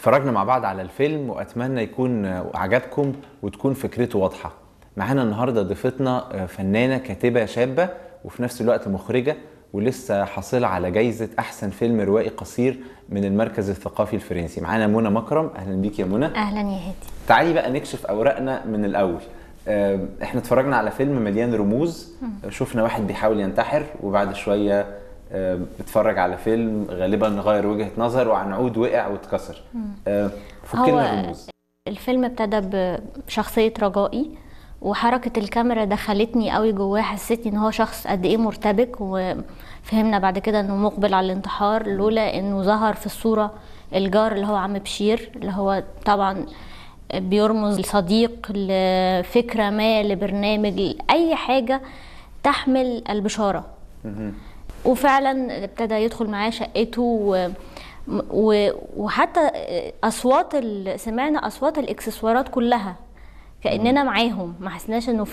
اتفرجنا مع بعض على الفيلم واتمنى يكون عجبكم وتكون فكرته واضحه معانا النهارده ضيفتنا فنانه كاتبه شابه وفي نفس الوقت مخرجه ولسه حاصله على جايزه احسن فيلم روائي قصير من المركز الثقافي الفرنسي معانا منى مكرم اهلا بيك يا منى اهلا يا هادي تعالي بقى نكشف اوراقنا من الاول آه، احنا اتفرجنا على فيلم مليان رموز شفنا واحد بيحاول ينتحر وبعد شويه آه، اتفرج على فيلم غالبا غير وجهه نظر وعنقود وقع واتكسر آه، فك هو لنا الرموز الفيلم ابتدى بشخصيه رجائي وحركه الكاميرا دخلتني قوي جواه حسيتني ان هو شخص قد ايه مرتبك وفهمنا بعد كده انه مقبل على الانتحار لولا انه ظهر في الصوره الجار اللي هو عم بشير اللي هو طبعا بيرمز لصديق لفكره ما لبرنامج لاي حاجه تحمل البشاره وفعلا ابتدى يدخل معاه شقته و... و... وحتى اصوات ال... سمعنا اصوات الاكسسوارات كلها كاننا معاهم ما حسناش انه